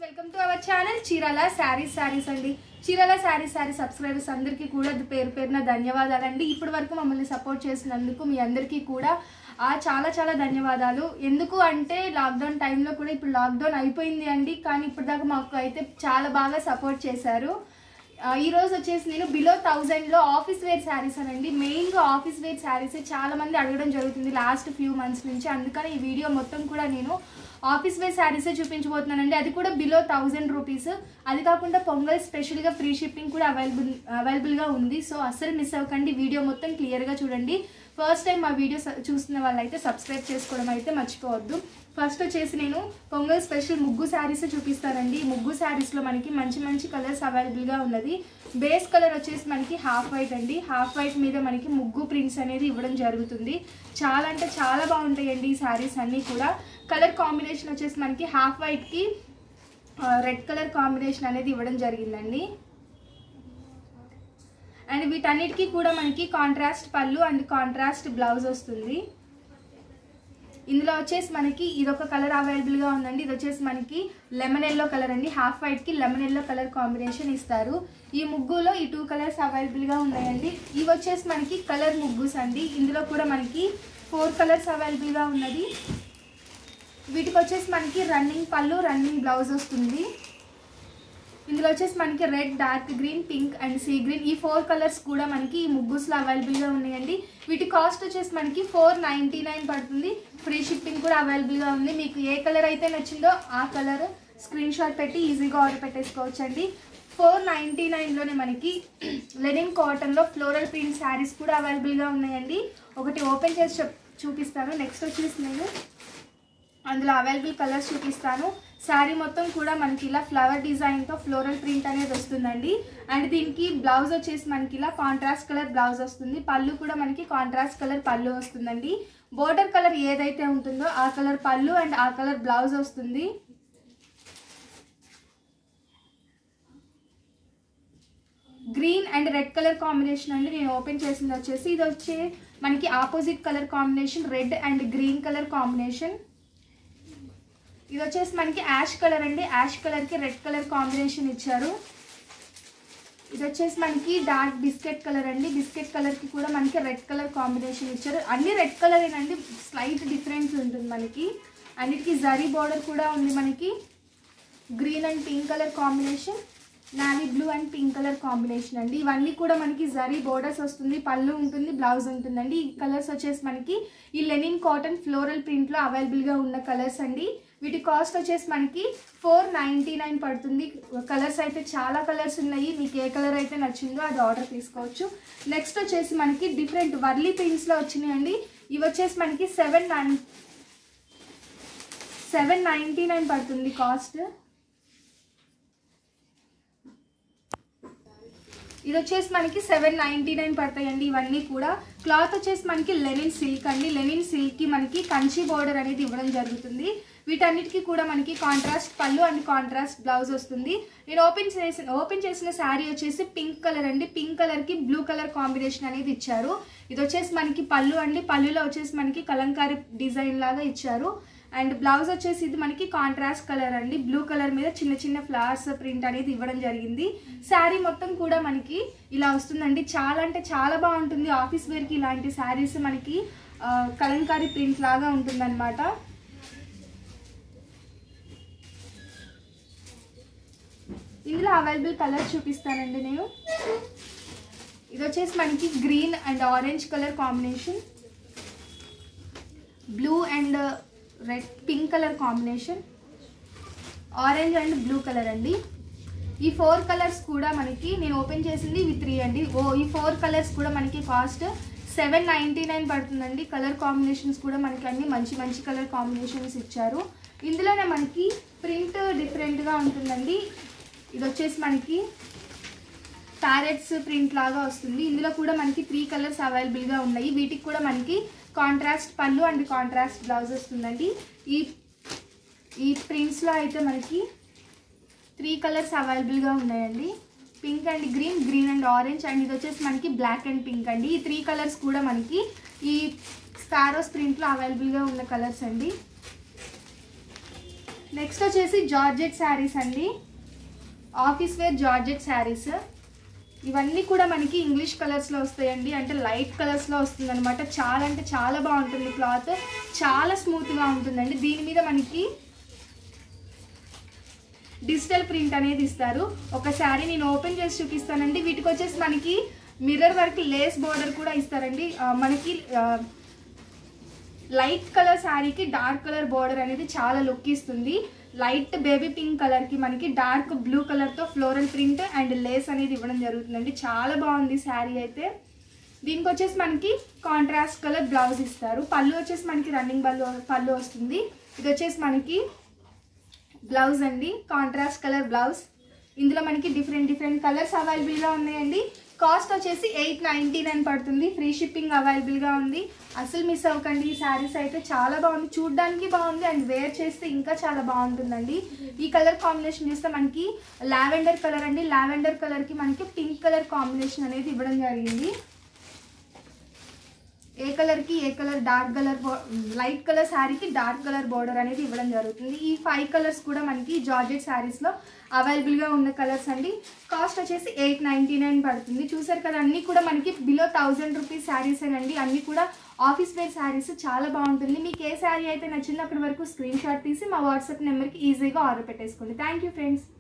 welcome to our channel Chirala sarees sarees అండి Chirala saris sari subscribers అందరికీ కూడా పేరు పేరున ధన్యవాదాలండి ఇప్పటి వరకు మమ్మల్ని సపోర్ట్ చేసినందుకు మీ అందరికీ కూడా ఆ చాలా చాలా ధన్యవాదాలు ఎందుకు అంటే లాక్డౌన్ టైంలో కూడా ఇప్పుడు లాక్డౌన్ అయిపోయింది అండి కానీ ఇప్పటిదాకా మాకు అయితే చాలా బాగా సపోర్ట్ చేశారు ఆ, ఈ రోజు వచ్చేసి నేను బిలో థౌజండ్లో ఆఫీస్ వేర్ శారీస్ అనండి మెయిన్గా ఆఫీస్ వేర్ శారీస్ చాలా మంది అడగడం జరుగుతుంది లాస్ట్ ఫ్యూ మంత్స్ నుంచి అందుకని ఈ వీడియో మొత్తం కూడా నేను ఆఫీస్ వేర్ శారీసే చూపించబోతున్నానండి అది కూడా బిలో థౌజండ్ రూపీస్ అది కాకుండా పొంగల్ స్పెషల్గా ఫ్రీ షిప్పింగ్ కూడా అవైలబుల్ అవైలబుల్గా ఉంది సో అస్సలు మిస్ అవ్వకండి వీడియో మొత్తం క్లియర్గా చూడండి ఫస్ట్ టైం మా వీడియో స- చూస్తున్న వాళ్ళైతే సబ్స్క్రైబ్ చేసుకోవడం అయితే మర్చిపోవద్దు ఫస్ట్ వచ్చేసి నేను పొంగల్ స్పెషల్ ముగ్గు శారీస్ చూపిస్తానండి ఈ ముగ్గు శారీస్లో మనకి మంచి మంచి కలర్స్ అవైలబుల్గా ఉన్నది బేస్ కలర్ వచ్చేసి మనకి హాఫ్ వైట్ అండి హాఫ్ వైట్ మీద మనకి ముగ్గు ప్రింట్స్ అనేది ఇవ్వడం జరుగుతుంది చాలా అంటే చాలా బాగుంటాయండి ఈ శారీస్ అన్నీ కూడా కలర్ కాంబినేషన్ వచ్చేసి మనకి హాఫ్ వైట్కి రెడ్ కలర్ కాంబినేషన్ అనేది ఇవ్వడం జరిగిందండి అండ్ వీటన్నిటికీ కూడా మనకి కాంట్రాస్ట్ పళ్ళు అండ్ కాంట్రాస్ట్ బ్లౌజ్ వస్తుంది ఇందులో వచ్చేసి మనకి ఇదొక కలర్ అవైలబుల్గా ఉందండి ఇది వచ్చేసి మనకి లెమన్ ఎల్లో కలర్ అండి హాఫ్ వైట్కి లెమన్ ఎల్లో కలర్ కాంబినేషన్ ఇస్తారు ఈ ముగ్గులో ఈ టూ కలర్స్ అవైలబుల్గా ఉన్నాయండి ఇవి వచ్చేసి మనకి కలర్ ముగ్గుస్ అండి ఇందులో కూడా మనకి ఫోర్ కలర్స్ అవైలబుల్గా ఉన్నది వీటికి వచ్చేసి మనకి రన్నింగ్ పళ్ళు రన్నింగ్ బ్లౌజ్ వస్తుంది ఇందులో వచ్చేసి మనకి red dark green pink and sea green ఈ ఫోర్ కలర్స్ కూడా మనకి ఈ ముగ్గుస్లో అవైలబుల్గా ఉన్నాయండి వీటి కాస్ట్ వచ్చేసి మనకి ఫోర్ నైంటీ నైన్ పడుతుంది ఫ్రీ షిప్పింగ్ కూడా అవైలబుల్గా ఉంది మీకు ఏ కలర్ అయితే నచ్చిందో ఆ కలర్ స్క్రీన్ షాట్ పెట్టి ఈజీగా ఆర్డర్ పెట్టేసుకోవచ్చు అండి ఫోర్ నైంటీ నైన్లోనే మనకి లెనిన్ కాటన్లో ఫ్లోరల్ ప్రింట్ శారీస్ కూడా అవైలబుల్గా ఉన్నాయండి ఒకటి ఓపెన్ చేసి చెప్ చూపిస్తాను నెక్స్ట్ వచ్చేసి నేను అందులో అవైలబుల్ కలర్స్ చూపిస్తాను శారీ మొత్తం కూడా మనకి ఇలా ఫ్లవర్ డిజైన్తో ఫ్లోరల్ ప్రింట్ అనేది వస్తుందండి అండ్ దీనికి బ్లౌజ్ వచ్చేసి మనకి ఇలా కాంట్రాస్ట్ కలర్ బ్లౌజ్ వస్తుంది పళ్ళు కూడా మనకి కాంట్రాస్ట్ కలర్ పళ్ళు వస్తుందండి బోర్డర్ కలర్ ఏదైతే ఉంటుందో ఆ కలర్ పళ్ళు అండ్ ఆ కలర్ బ్లౌజ్ వస్తుంది green and red colour combination అండి నేను ఓపెన్ చేసింది వచ్చేసి ఇది వచ్చే మనకి opposite colour combination red and green colour combination ఇది వచ్చేసి మనకి యాష్ కలర్ అండి యాష్ కలర్కి రెడ్ కలర్ కాంబినేషన్ ఇచ్చారు ఇది వచ్చేసి మనకి డార్క్ బిస్కెట్ కలర్ అండి బిస్కెట్ కలర్కి కూడా మనకి రెడ్ కలర్ కాంబినేషన్ ఇచ్చారు అన్ని రెడ్ కలర్ ఏనండి స్లైట్ డిఫరెన్స్ ఉంటుంది మనకి అన్నిటికీ జరీ బార్డర్ కూడా ఉంది మనకి green and pink colour combination navy blue and pink colour combination అండి ఇవన్నీ కూడా మనకి జరీ బోర్డర్స్ వస్తుంది పళ్ళు ఉంటుంది బ్లౌజ్ ఉంటుందండి ఈ కలర్స్ వచ్చేసి మనకి ఈ లెనిన్ కాటన్ ఫ్లోరల్ ప్రింట్లో అవైలబుల్గా ఉన్న కలర్స్ అండి వీటి కాస్ట్ వచ్చేసి మనకి ఫోర్ నైంటీ నైన్ పడుతుంది కలర్స్ అయితే చాలా కలర్స్ ఉన్నాయి మీకు ఏ కలర్ అయితే నచ్చిందో అది ఆర్డర్ తీసుకోవచ్చు నెక్స్ట్ వచ్చేసి మనకి డిఫరెంట్ వర్లీ ప్రింట్స్లో వచ్చినాయండి ఇవి వచ్చేసి మనకి seven nine seven ninety nine పడుతుంది కాస్ట్ ఇది వచ్చేసి మనకి సెవెన్ నైంటీ నైన్ పడతాయండి ఇవన్నీ కూడా క్లాత్ వచ్చేసి మనకి లెనిన్ సిల్క్ అండి లెనిన్ సిల్క్కి మనకి కంచి బోర్డర్ అనేది ఇవ్వడం జరుగుతుంది వీటన్నిటికీ కూడా మనకి కాంట్రాస్ట్ పళ్ళు అండ్ కాంట్రాస్ట్ బ్లౌజ్ వస్తుంది నేను ఓపెన్ చేసిన ఓపెన్ చేసిన శారీ వచ్చేసి పింక్ కలర్ అండి పింక్ కలర్కి బ్లూ కలర్ కాంబినేషన్ అనేది ఇచ్చారు ఇది వచ్చేసి మనకి పళ్ళు అండి పళ్ళులో వచ్చేసి మనకి కలంకారీ డిజైన్ లాగా ఇచ్చారు అండ్ బ్లౌజ్ వచ్చేసి ఇది మనకి కాంట్రాస్ట్ కలర్ అండి బ్లూ కలర్ మీద చిన్న చిన్న ఫ్లవర్స్ ప్రింట్ అనేది ఇవ్వడం జరిగింది శారీ మొత్తం కూడా మనకి ఇలా వస్తుందండి చాలా అంటే చాలా బాగుంటుంది ఆఫీస్ వేర్కి ఇలాంటి శారీస్ మనకి ఆ, కలంకారీ ప్రింట్ లాగా ఉంటుందన్నమాట ఇందులో అవైలబుల్ కలర్ చూపిస్తానండి నేను ఇది వచ్చేసి మనకి green and orange colour combination blue and red pink colour combination orange and blue colour అండి ఈ ఫోర్ కలర్స్ కూడా మనకి నేను ఓపెన్ చేసింది ఇవి త్రీ అండి ఓ ఈ ఫోర్ కలర్స్ కూడా మనకి కాస్ట్ సెవెన్ నైంటీ నైన్ పడుతుందండి కలర్ కాంబినేషన్స్ కూడా మనకి అన్ని మంచి మంచి కలర్ కాంబినేషన్స్ ఇచ్చారు ఇందులోనే మనకి ప్రింట్ డిఫరెంట్గా ఉంటుందండి ఇది వచ్చేసి మనకి ప్యారెట్స్ ప్రింట్ లాగా వస్తుంది ఇందులో కూడా మనకి త్రీ కలర్స్ అవైలబుల్గా ఉన్నాయి వీటికి కూడా మనకి కాంట్రాస్ట్ పళ్ళు అండ్ కాంట్రాస్ట్ బ్లౌజ్ వస్తుందండి ఈ ఈ ప్రింట్స్లో అయితే మనకి త్రీ కలర్స్ అవైలబుల్గా ఉన్నాయండి pink and green green and orange and ఇది వచ్చేసి మనకి బ్లాక్ అండ్ పింక్ అండి ఈ త్రీ కలర్స్ కూడా మనకి ఈ స్పారోస్ ప్రింట్లో అవైలబుల్గా ఉన్న కలర్స్ అండి నెక్స్ట్ వచ్చేసి జార్జెట్ శారీస్ అండి ఆఫీస్ వేర్ జార్జెట్ శారీస్ ఇవన్నీ కూడా మనకి ఇంగ్లీష్ కలర్స్లో వస్తాయండి అంటే లైట్ కలర్స్లో వస్తుంది అనమాట చాలా అంటే చాలా బాగుంటుంది క్లాత్ చాలా స్మూత్గా ఉంటుందండి దీని మీద మనకి డిజిటల్ ప్రింట్ అనేది ఇస్తారు ఒక శారీ నేను ఓపెన్ చేసి చూపిస్తానండి వీటికి వచ్చేసి మనకి మిర్రర్ వర్క్ లేస్ బోర్డర్ కూడా ఇస్తారండి ఆ, మనకి ఆ, లైట్ కలర్ శారీకి డార్క్ కలర్ బోర్డర్ అనేది చాలా లుక్ ఇస్తుంది లైట్ బేబీ పింక్ కలర్కి మనకి డార్క్ బ్లూ కలర్తో ఫ్లోరల్ ప్రింట్ అండ్ లేస్ అనేది ఇవ్వడం జరుగుతుందండి చాలా బాగుంది శారీ అయితే దీనికి వచ్చేసి మనకి కాంట్రాస్ట్ కలర్ బ్లౌజ్ ఇస్తారు పళ్ళు వచ్చేసి మనకి రన్నింగ్ పళ్ళు పళ్ళు వస్తుంది ఇది వచ్చేసి మనకి బ్లౌజ్ అండి కాంట్రాస్ట్ కలర్ బ్లౌజ్ ఇందులో మనకి డిఫరెంట్ డిఫరెంట్ కలర్స్ అవైలబుల్గా ఉన్నాయండి కాస్ట్ వచ్చేసి ఎయిట్ నైంటీ నైన్ పడుతుంది ఫ్రీ షిప్పింగ్ అవైలబుల్గా ఉంది అసలు మిస్ అవ్వకండి ఈ శారీస్ అయితే చాలా బాగుంది చూడడానికి బాగుంది అండ్ వేర్ చేస్తే ఇంకా చాలా బాగుంటుందండి ఈ కలర్ కాంబినేషన్ చూస్తే మనకి లావెండర్ కలర్ అండి లావెండర్ కలర్కి మనకి పింక్ కలర్ కాంబినేషన్ అనేది ఇవ్వడం జరిగింది ఏ కలర్కి ఏ colour dark colour light colour శారీకి డార్క్ కలర్ బార్డర్ అనేది ఇవ్వడం జరుగుతుంది ఈ ఫైవ్ కలర్స్ కూడా మనకి జార్జెట్ శారీస్లో అవైలబుల్గా ఉన్న కలర్స్ అండి కాస్ట్ వచ్చేసి ఎయిట్ నైంటీ నైన్ పడుతుంది చూసారు కదా అన్నీ కూడా మనకి బిలో థౌజండ్ రూపీస్ శారీస్ అండి అన్నీ కూడా ఆఫీస్ వేర్ శారీస్ చాలా బాగుంటుంది మీకు ఏ శారీ అయితే నచ్చిందో అక్కడి వరకు స్క్రీన్ షాట్ తీసి మా వాట్సాప్ నెంబర్కి ఈజీగా ఆర్డర్ పెట్టేసుకోండి థ్యాంక్ యూ ఫ్రెండ్స్